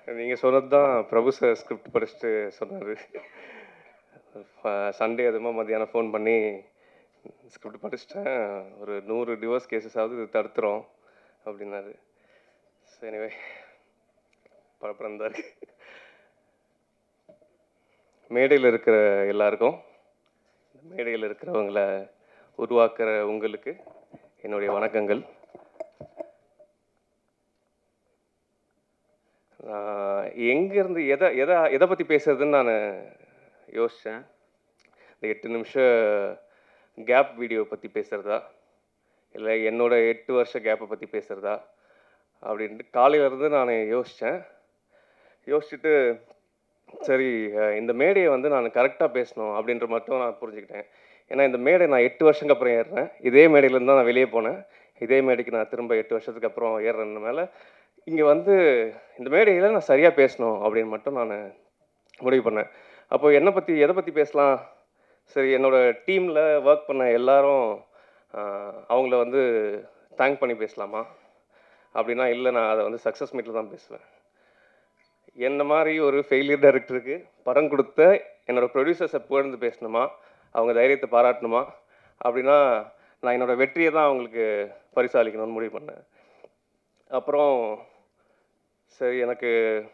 நீங்கள் சொன்னது தான் பிரபு சார் ஸ்கிரிப்ட் படிச்சுட்டு சொன்னார் சண்டே அதுமா மத்தியானம் ஃபோன் பண்ணி ஸ்கிரிப்ட் படிச்சிட்டேன் ஒரு நூறு டிவோர்ஸ் கேசஸாவது இது தடுத்துரும் அப்படின்னாரு ஸோ எனிவே பரப்புறம் தான் இருக்கு மேடையில் இருக்கிற எல்லாருக்கும் மேடையில் இருக்கிறவங்கள உருவாக்குற உங்களுக்கு என்னுடைய வணக்கங்கள் நான் எங்கேருந்து எதை எதை எதை பற்றி பேசுறதுன்னு நான் யோசித்தேன் இந்த எட்டு நிமிஷம் கேப் வீடியோ பற்றி பேசுகிறதா இல்லை என்னோட எட்டு வருஷ கேப்பை பற்றி பேசுகிறதா அப்படின்ட்டு காலையிலேருந்து நான் யோசித்தேன் யோசிச்சுட்டு சரி அஹ், இந்த மேடையை வந்து நான் கரெக்டாக பேசணும் அப்படின்ற மட்டும் நான் புரிஞ்சுக்கிட்டேன் ஏன்னா இந்த மேடை நான் எட்டு வருஷங்க அப்புறம் ஏறுறேன் இதே மேடையிலேருந்து தான் நான் வெளியே போனேன் இதே மேடைக்கு நான் திரும்ப எட்டு வருஷத்துக்கு அப்புறம் ஏறுறதுனால இங்கே வந்து இந்த மேடையில் நான் சரியாக பேசணும் அப்படின்னு மட்டும் நான் முடிவு பண்ணேன் அப்போ என்னை பற்றி எதை பற்றி பேசலாம் சரி என்னோட டீமில் ஒர்க் பண்ண எல்லாரும் ஆஹ், அவங்கள வந்து தேங்க் பண்ணி பேசலாமா அப்படின்னா இல்லை நான் அதை வந்து சக்ஸஸ் மீட்டில் தான் பேசுவேன் என்ன மாதிரி ஒரு ஃபெயிலியர் டைரக்டருக்கு படம் கொடுத்த என்னோட ப்ரொடியூசர்ஸை புகழ்ந்து பேசணுமா அவங்க தைரியத்தை பாராட்டணுமா அப்படின்னா நான் என்னோட வெற்றியை தான் அவங்களுக்கு பரிசாலிக்கணும்னு முடிவு பண்ணேன் அப்புறம் சரி எனக்கு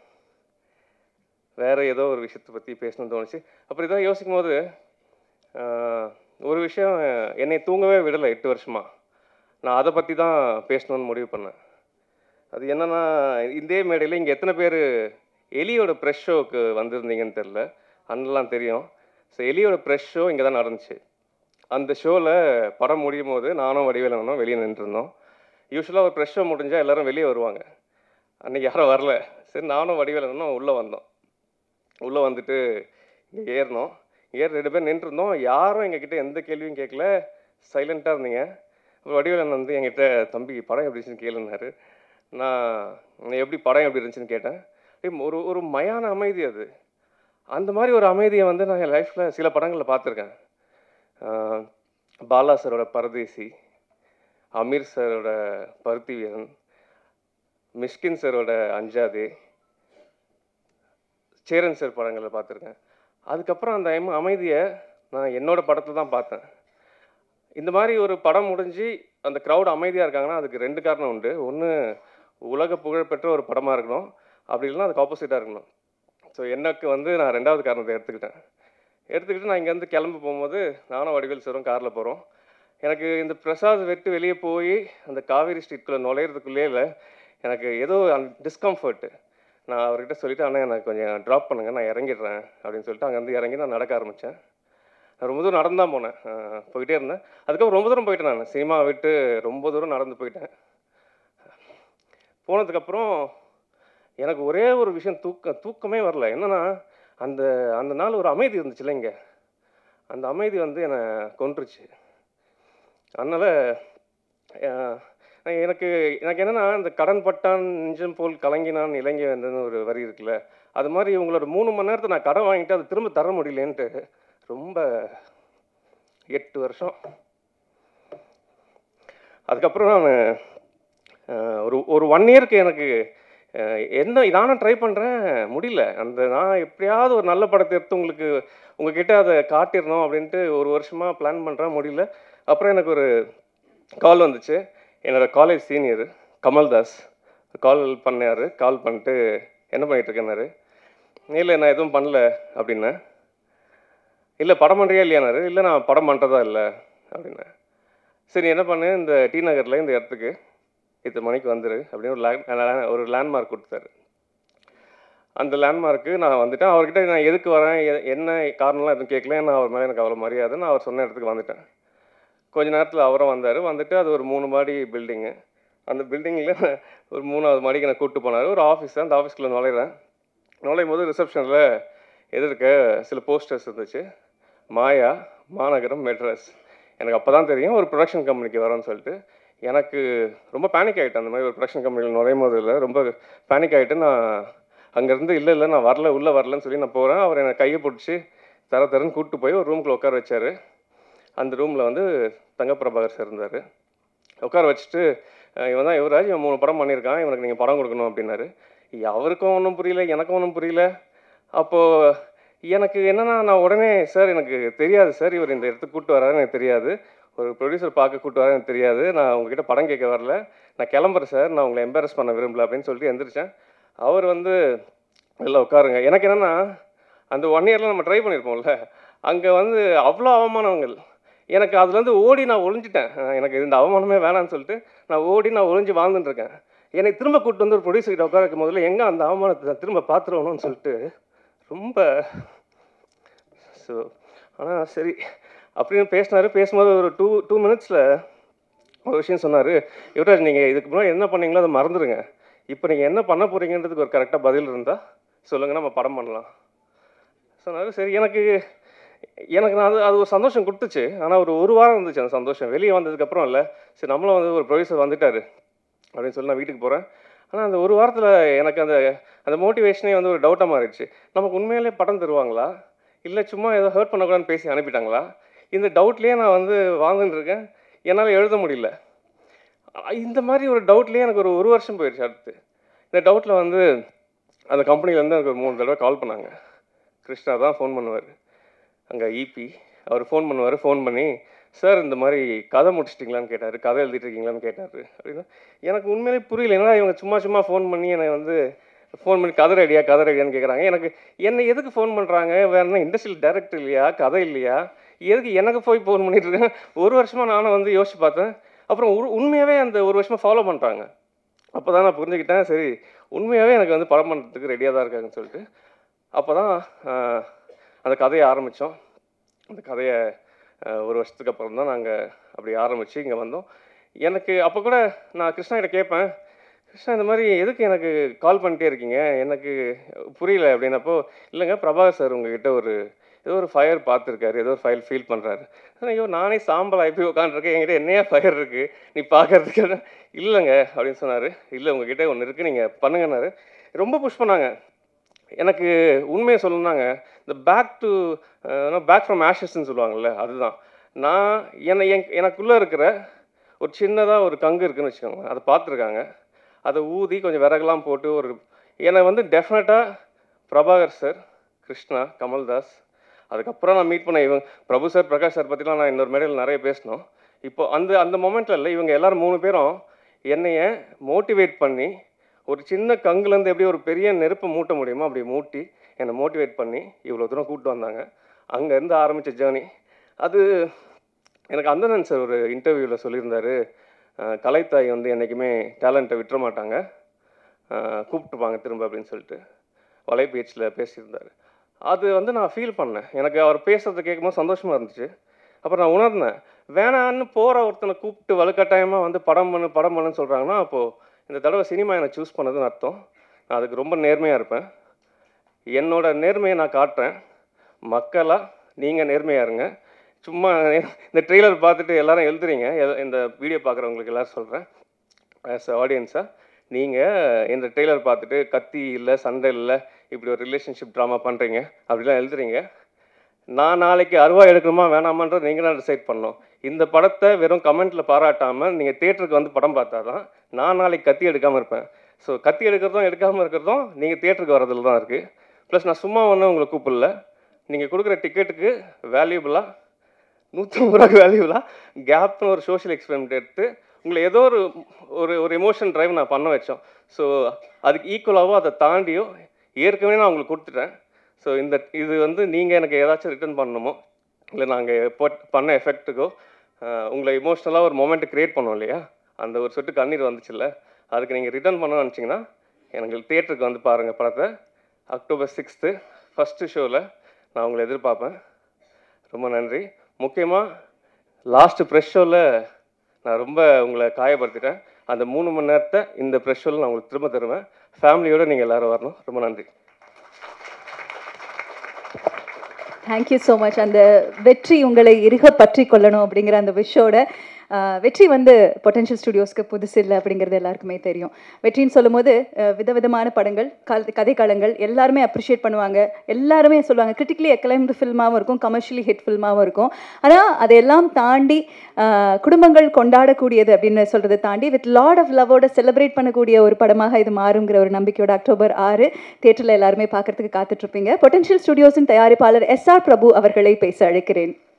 வேற ஏதோ ஒரு விஷயத்தை பற்றி பேசணும்னு தோணுச்சு அப்புறம் இதான் யோசிக்கும் போது ஆஹ், ஒரு விஷயம் என்னை தூங்கவே விடலை எட்டு வருஷமா நான் அதை பற்றி தான் பேசணும்னு முடிவு பண்ணேன் அது என்னன்னா இதே மேடையில் இங்கே எத்தனை பேர் எலியோட ப்ரெஷ் ஷோக்கு வந்திருந்தீங்கன்னு தெரில அண்ணெல்லாம் தெரியும் ஸோ எலியோட ப்ரெஷ் ஷோ இங்கே தான் நடந்துச்சு அந்த ஷோவில் படம் முடியும் போது நானும் வடிவேலனும் வெளியே நின்றுருந்தோம் யூஸ்வலாக ஒரு ப்ரெஷ் ஷோ முடிஞ்சால் எல்லாரும் வெளியே வருவாங்க அன்றைக்கி யாரும் வரல சரி நானும் வடிவேலனும் உள்ளே வந்தோம் உள்ளே வந்துட்டு இங்கே ஏறினோம் ஏறி ரெண்டு பேர் நின்றுருந்தோம் யாரும் எங்ககிட்ட எந்த கேள்வியும் கேட்கல சைலண்ட்டாக இருந்தீங்க அப்புறம் வடிவேலன் வந்து என்கிட்ட தம்பி படம் எப்படி இருந்துச்சுன்னு கேளுனாரு நான் நான் எப்படி படம் எப்படி இருந்துச்சுன்னு கேட்டேன் அப்படியே ஒரு ஒரு மயான அமைதி அது அந்த மாதிரி ஒரு அமைதியை வந்து நான் என் லைஃப்பில் சில படங்களில் பார்த்துருக்கேன் ஆஹ் பாலா சாரோட பரதேசி அமீர் சாரோட பருத்தி வீரன் மிஷ்கின் சாரோட அஞ்சாதே சேரன் சார் படங்களில் பார்த்துருக்கேன் அதுக்கப்புறம் அந்த அம- அமைதியை நான் என்னோட படத்தில் தான் பார்த்தேன் இந்த மாதிரி ஒரு படம் முடிஞ்சு அந்த க்ரௌட் அமைதியாக இருக்காங்கன்னா அதுக்கு ரெண்டு காரணம் உண்டு ஒன்று உலக புகழ்பெற்ற ஒரு படமாக இருக்கணும் அப்படி இல்லைன்னா அதுக்கு ஆப்போசிட்டாக இருக்கணும் ஸோ எனக்கு வந்து நான் ரெண்டாவது காரணத்தை எடுத்துக்கிட்டேன் எடுத்துக்கிட்டு நான் இங்கேருந்து கிளம்பி போகும்போது நானும் வடிவேல் சாரும் காரில் போகிறோம் எனக்கு இந்த பிரசாத் விட்டு வெளியே போய் அந்த காவேரி ஸ்ட்ரீட்குள்ளே நுழையிறதுக்குள்ளே இல்லை எனக்கு ஏதோ டிஸ்கம்ஃபர்ட்டு நான் அவர்கிட்ட சொல்லிட்டு அண்ணா எனக்கு கொஞ்சம் ட்ராப் பண்ணுங்க நான் இறங்கிடுறேன் அப்படின்னு சொல்லிட்டு அங்கேருந்து இறங்கி நான் நடக்க ஆரம்பித்தேன் நான் ரொம்ப தூரம் நடந்து தான் போனேன் அஹ் போயிட்டே இருந்தேன் அதுக்கப்புறம் ரொம்ப தூரம் போயிட்டேன் நான் சினிமா விட்டு ரொம்ப தூரம் நடந்து போயிட்டேன் போனதுக்கப்புறம் எனக்கு ஒரே ஒரு விஷயம் தூக்க தூக்கமே வரல என்னன்னா அந்த அந்த நாள் ஒரு அமைதி இருந்துச்சுல்ல இங்கே அந்த அமைதி வந்து என்னை கொன்றுச்சு அதனால் எனக்கு எனக்கு என்னன்னா இந்த கடன் பட்டான் நெஞ்சம் போல் கலங்கினான் இலங்கை வந்ததுன்னு ஒரு வரி இருக்குல்ல அது மாதிரி இவங்களோட மூணு மணி நேரத்தை நான் கடன் வாங்கிட்டு அதை திரும்ப தர முடியலன்ட்டு ரொம்ப எட்டு வருஷம் அதுக்கப்புறம் நான் அஹ், ஒரு ஒரு ஒன் இயருக்கு எனக்கு அஹ், என்ன நானும் ட்ரை பண்ணுறேன் முடியல அந்த நான் எப்படியாவது ஒரு நல்ல படத்தை எடுத்து உங்களுக்கு உங்ககிட்ட அதை காட்டிடணும் அப்படின்ட்டு ஒரு வருஷமாக பிளான் பண்ணுறேன் முடியல அப்புறம் எனக்கு ஒரு கால் வந்துச்சு என்னோட காலேஜ் சீனியர் கமல்தாஸ் கால் பண்ணார் கால் பண்ணிட்டு என்ன பண்ணிட்டு இருக்கேன்னாரு இல்லை நான் எதுவும் பண்ணல அப்படின்னேன் இல்லை படம் பண்ணுறியா இல்லையானாரு இல்லை நான் படம் பண்ணுறதா இல்லை அப்படின்னேன் சரி என்ன பண்ணு இந்த டி நகரில் இந்த இடத்துக்கு இத்தனை மணிக்கு வந்துரு அப்படின்னு ஒரு லேண்ட் ஒரு லேண்ட்மார்க் கொடுத்தாரு அந்த லேண்ட்மார்க்கு நான் வந்துட்டேன் அவர்கிட்ட நான் எதுக்கு வரேன் எ- என்ன காரணம்லாம் எதுவும் கேட்கல நான் அவர் மேலே எனக்கு அவ்வளோ மரியாதை நான் அவர் சொன்ன இடத்துக்கு வந்துட்டேன் கொஞ்ச நேரத்தில் அவரும் வந்தார் வந்துட்டு அது ஒரு மூணு மாடி பில்டிங்கு அந்த பில்டிங்கில் ஒரு மூணாவது மாடிக்கு நான் கூப்பிட்டு போனார் ஒரு ஆஃபீஸ் அந்த ஆஃபீஸ்க்குள்ளே நுழையிறேன் நுழையும் போது ரிசப்ஷனில் எதிர்க்க சில போஸ்டர்ஸ் இருந்துச்சு மாயா மாநகரம் மெட்ராஸ் எனக்கு அப்போ தான் தெரியும் ஒரு ப்ரொடக்ஷன் கம்பெனிக்கு வரோன்னு சொல்லிட்டு எனக்கு ரொம்ப பேனிக் ஆகிட்டேன் அந்த மாதிரி ஒரு ப்ரொடக்ஷன் கம்பெனியில் நுழையும் போது இல்லை ரொம்ப பேனிக் ஆகிட்டு நான் அங்கேருந்து இல்லை இல்லை நான் வரல உள்ளே வரலன்னு சொல்லி நான் போகிறேன் அவர் என்னை கையை பிடிச்சி தர தரன்னு கூப்பிட்டு போய் ஒரு ரூம்குள்ளே உட்கார வச்சாரு அந்த ரூமில் வந்து தங்கப்பிரபாகர் சார் இருந்தார் உட்கார வச்சுட்டு அஹ் இவன் தான் யுவராஜ் இவன் மூணு படம் பண்ணியிருக்கான் இவனுக்கு நீங்கள் படம் கொடுக்கணும் அப்படின்னாரு அவருக்கும் ஒன்றும் புரியல எனக்கும் ஒன்றும் புரியல அப்போது எனக்கு என்னன்னா நான் உடனே சார் எனக்கு தெரியாது சார் இவர் இந்த இடத்துக்கு கூப்பிட்டு வராரு எனக்கு தெரியாது ஒரு ப்ரொடியூசர் பார்க்க கூப்பிட்டு வராரு எனக்கு தெரியாது நான் உங்ககிட்ட படம் கேட்க வரல நான் கிளம்புறேன் சார் நான் உங்களை எம்பாரஸ் பண்ண விரும்பல அப்படின்னு சொல்லிட்டு எந்திரிச்சேன் அவர் வந்து இல்லை உட்காருங்க எனக்கு என்னென்னா அந்த ஒன் இயரில் நம்ம ட்ரை பண்ணியிருப்போம்ல அங்கே வந்து அவ்வளோ அவமானங்கள் எனக்கு அதுலேருந்து ஓடி நான் ஒளிஞ்சிட்டேன் அஹ் எனக்கு இந்த அவமானமே வேணாம்னு சொல்லிட்டு நான் ஓடி நான் ஒளிஞ்சு வாழ்ந்துட்டு இருக்கேன் என்னை திரும்ப கூப்பிட்டு வந்து ஒரு ப்ரொடியூசர் கிட்ட உட்கார வைக்கும் முதல்ல எங்கே அந்த அவமானத்தை நான் திரும்ப பார்த்துருவணும்னு சொல்லிட்டு ரொம்ப ஸோ ஆனால் சரி அப்படின்னு பேசினாரு பேசும்போது ஒரு டூ டூ மினிட்ஸில் ஒரு விஷயம் சொன்னார் யுவராஜ் நீங்கள் இதுக்கு முன்னாடி என்ன பண்ணீங்களோ அதை மறந்துடுங்க இப்போ நீங்கள் என்ன பண்ண போகிறீங்கன்றதுக்கு ஒரு கரெக்டாக பதில் இருந்தால் சொல்லுங்கள் நம்ம படம் பண்ணலாம் சொன்னார் சரி எனக்கு எனக்கு நான் அது அது ஒரு சந்தோஷம் கொடுத்துச்சு ஆனால் ஒரு ஒரு வாரம் இருந்துச்சு அந்த சந்தோஷம் வெளியே வந்ததுக்கப்புறம் இல்லை சரி நம்மளும் வந்து ஒரு ப்ரொடியூசர் வந்துட்டாரு அப்படின்னு சொல்லி நான் வீட்டுக்கு போகிறேன் ஆனால் அந்த ஒரு வாரத்தில் எனக்கு அந்த அந்த மோட்டிவேஷனே வந்து ஒரு டவுட்டாக மாறிடுச்சு நமக்கு உண்மையிலே படம் தருவாங்களா இல்லை சும்மா ஏதோ ஹர்ட் பண்ணக்கூடாதுன்னு பேசி அனுப்பிட்டாங்களா இந்த டவுட்லேயே நான் வந்து வாழ்ந்துட்டு இருக்கேன் என்னால் எழுத முடியல அ- இந்த மாதிரி ஒரு டவுட்லேயே எனக்கு ஒரு ஒரு வருஷம் போயிடுச்சு அடுத்து இந்த டவுட்டில் வந்து அந்த கம்பெனிலேருந்து எனக்கு ஒரு மூணு தடவை கால் பண்ணாங்க கிருஷ்ணா தான் ஃபோன் பண்ணுவார் அங்கே இபி அவர் ஃபோன் பண்ணுவார் ஃபோன் பண்ணி சார் இந்த மாதிரி கதை முடிச்சிட்டிங்களான்னு கேட்டார் கதை எழுதிட்டு இருக்கீங்களான்னு கேட்டார் அப்படின்னா எனக்கு உண்மையிலே புரியல ஏன்னா இவங்க சும்மா சும்மா ஃபோன் பண்ணி என்னை வந்து ஃபோன் பண்ணி கதை ரெடியா கதை ரெடியான்னு கேட்குறாங்க எனக்கு என்னை எதுக்கு ஃபோன் பண்ணுறாங்க வேற என்ன இண்டஸ்ட்ரியல் டைரக்டர் இல்லையா கதை இல்லையா எதுக்கு எனக்கு போய் ஃபோன் பண்ணிட்டு இருக்கேன் ஒரு வருஷமாக நானும் வந்து யோசிச்சு பார்த்தேன் அப்புறம் உ- உண்மையாகவே அந்த ஒரு வருஷமாக ஃபாலோ பண்ணுறாங்க அப்போ தான் நான் புரிஞ்சுக்கிட்டேன் சரி உண்மையாகவே எனக்கு வந்து படம் பண்ணுறதுக்கு ரெடியாக தான் இருக்காங்கன்னு சொல்லிட்டு அப்போ தான் அந்த கதையை ஆரம்பித்தோம் அந்த கதையை ஆஹ், ஒரு வருஷத்துக்கு அப்புறம் தான் நாங்கள் அப்படி ஆரம்பித்து இங்கே வந்தோம் எனக்கு அப்போ கூட நான் கிருஷ்ணா கிட்ட கேட்பேன் கிருஷ்ணா இந்த மாதிரி எதுக்கு எனக்கு கால் பண்ணிட்டே இருக்கீங்க எனக்கு புரியல அப்படின்னப்போ இல்லைங்க பிரபாகர் சார் உங்ககிட்ட ஒரு ஏதோ ஒரு ஃபயர் பார்த்துருக்காரு ஏதோ ஒரு ஃபைல் ஃபீல் பண்ணுறாரு ஐயோ நானே சாம்பல் ஆகி உட்காந்துருக்கேன் என்கிட்ட என்னையா ஃபயர் இருக்குது நீ பார்க்கறதுக்கு இல்லைங்க அப்படின்னு சொன்னார் இல்லை உங்ககிட்ட ஒன்று இருக்குது நீங்கள் பண்ணுங்கன்னாரு ரொம்ப புஷ் பண்ணாங்க எனக்கு உண்மையை சொல்லணும்னாங்க இந்த பேக் டு பேக் ஃப்ரம் ஆஷஸ்ன்னு சொல்லுவாங்கல்ல அதுதான் நான் என்னை என் எனக்குள்ளே இருக்கிற ஒரு சின்னதாக ஒரு கங்கு இருக்குன்னு வச்சுக்கோங்க அதை பார்த்துருக்காங்க அதை ஊதி கொஞ்சம் விறகுலாம் போட்டு ஒரு என்னை வந்து டெஃபினட்டாக பிரபாகர் சார் கிருஷ்ணா கமல்தாஸ் அதுக்கப்புறம் நான் மீட் பண்ண இவங்க பிரபு சார் பிரகாஷ் சார் பற்றிலாம் நான் இன்னொரு மேடையில் நிறைய பேசினோம் இப்போ அந்த அந்த மொமெண்ட்டில் இல்லை இவங்க எல்லாரும் மூணு பேரும் என்னைய மோட்டிவேட் பண்ணி ஒரு சின்ன கங்குலேருந்து எப்படி ஒரு பெரிய நெருப்பை மூட்ட முடியுமோ அப்படி மூட்டி என்னை மோட்டிவேட் பண்ணி இவ்வளோ தூரம் கூப்பிட்டு வந்தாங்க அங்கேருந்து ஆரம்பித்த ஜேர்னி அது எனக்கு அந்தனன் சார் ஒரு இன்டர்வியூவில் சொல்லியிருந்தாரு அஹ், கலைத்தாய் வந்து என்றைக்குமே டேலண்ட்டை விட்டுற மாட்டாங்க அஹ், கூப்பிட்டுப்பாங்க திரும்ப அப்படின்னு சொல்லிட்டு வலைபேச்சில் பேசியிருந்தார் அது வந்து நான் ஃபீல் பண்ணேன் எனக்கு அவர் பேசுறதை கேட்கும்போது சந்தோஷமாக இருந்துச்சு அப்புறம் நான் உணர்ந்தேன் வேணான்னு போகிற ஒருத்தனை கூப்பிட்டு வலுக்கட்டாயமாக வந்து படம் பண்ணு படம் பண்ணுன்னு சொல்கிறாங்கன்னா அப்போது இந்த தடவை சினிமா என்னை சூஸ் பண்ணதுன்னு அர்த்தம் நான் அதுக்கு ரொம்ப நேர்மையாக இருப்பேன் என்னோட நேர்மையை நான் காட்டுறேன் மக்களாக நீங்கள் நேர்மையாக இருங்க சும்மா இந்த ட்ரெய்லர் பார்த்துட்டு எல்லாரும் எழுதுறீங்க எல்- இந்த வீடியோ பார்க்குறவங்களுக்கு எல்லாரும் சொல்கிறேன் ஆஸ் ஆடியன்ஸாக நீங்கள் இந்த ட்ரெய்லர் பார்த்துட்டு கத்தி இல்லை சண்டை இல்லை இப்படி ஒரு ரிலேஷன்ஷிப் ட்ராமா பண்ணுறீங்க அப்படிலாம் எழுதுறீங்க நான் நாளைக்கு அருவா எடுக்கணுமா வேணாமான்றது நீங்கள் தான் டிசைட் பண்ணணும் இந்த படத்தை வெறும் கமெண்ட்டில் பாராட்டாமல் நீங்கள் தேட்டருக்கு வந்து படம் பார்த்தா தான் நான் நாளைக்கு கத்தி எடுக்காமல் இருப்பேன் ஸோ கத்தி எடுக்கிறதும் எடுக்காமல் இருக்கிறதும் நீங்கள் தேட்டருக்கு வரதுல தான் இருக்குது ப்ளஸ் நான் சும்மா ஒன்றும் உங்களை கூப்பிடல நீங்கள் கொடுக்குற டிக்கெட்டுக்கு வேல்யூபிளாக நூற்றம்பது ரூபாய்க்கு வேல்யூபிளாக கேப்னு ஒரு சோஷியல் எக்ஸ்பெரிமெண்ட் எடுத்து உங்களை ஏதோ ஒரு ஒரு ஒரு எமோஷன் டிரைவ் நான் பண்ண வச்சோம் ஸோ அதுக்கு ஈக்குவலாகவோ அதை தாண்டியோ ஏற்கனவே நான் உங்களுக்கு கொடுத்துட்டேன் ஸோ இந்த இது வந்து நீங்கள் எனக்கு ஏதாச்சும் ரிட்டர்ன் பண்ணணுமோ இல்லை நாங்கள் போட் பண்ண எஃபெக்ட்டுக்கோ உங்களை இமோஷ்னலாக ஒரு மொமெண்ட் க்ரியேட் பண்ணோம் இல்லையா அந்த ஒரு சொட்டு கண்ணீர் வந்துச்சுல்ல அதுக்கு நீங்கள் ரிட்டர்ன் பண்ணணும்னு நினச்சிங்கன்னா எனக்கு தேட்டருக்கு வந்து பாருங்கள் படத்தை அக்டோபர் சிக்ஸ்த்து ஃபஸ்ட்டு ஷோவில் நான் உங்களை எதிர்பார்ப்பேன் ரொம்ப நன்றி முக்கியமாக லாஸ்ட்டு ப்ரெஷ் ஷோவில் நான் ரொம்ப உங்களை காயப்படுத்திட்டேன் அந்த மூணு மணி நேரத்தை இந்த ப்ரெஷ் ஷோவில் நான் உங்களுக்கு திரும்ப தருவேன் ஃபேமிலியோடு நீங்கள் எல்லோரும் வரணும் ரொம்ப நன்றி தேங்க்யூ ஸோ மச் அந்த வெற்றி உங்களை இறுக பற்றி கொள்ளணும் அப்படிங்கிற அந்த விஷோட ஆஹ் வெற்றி வந்து பொட்டன்ஷியல் ஸ்டுடியோஸ்க்கு புதுசு இல்லை அப்படிங்கிறது எல்லாருக்குமே தெரியும் வெற்றின்னு சொல்லும்போது ஆஹ் விதவிதமான படங்கள் கல் கதைக்களங்கள் எல்லாருமே அப்ரிஷியேட் பண்ணுவாங்க எல்லாருமே சொல்லுவாங்க கிரிட்டிக்கலி எக்லைம்டு ஃபில்மாகவும் இருக்கும் கமர்ஷியலி ஹிட் ஃபில்மாகவும் இருக்கும் ஆனால் அதையெல்லாம் தாண்டி ஆஹ் குடும்பங்கள் கொண்டாடக்கூடியது அப்படின்னு சொல்கிறத தாண்டி வித் லாட் ஆஃப் லவோட செலிப்ரேட் பண்ணக்கூடிய ஒரு படமாக இது மாறுங்கிற ஒரு நம்பிக்கையோட அக்டோபர் ஆறு தேட்டரில் எல்லாருமே பார்க்கறதுக்கு காத்துட்ருப்பீங்க பொட்டன்ஷியல் ஸ்டுடியோஸின் தயாரிப்பாளர் எஸ் ஆர் பிரபு அவர்களை பேச அழைக்கிறேன்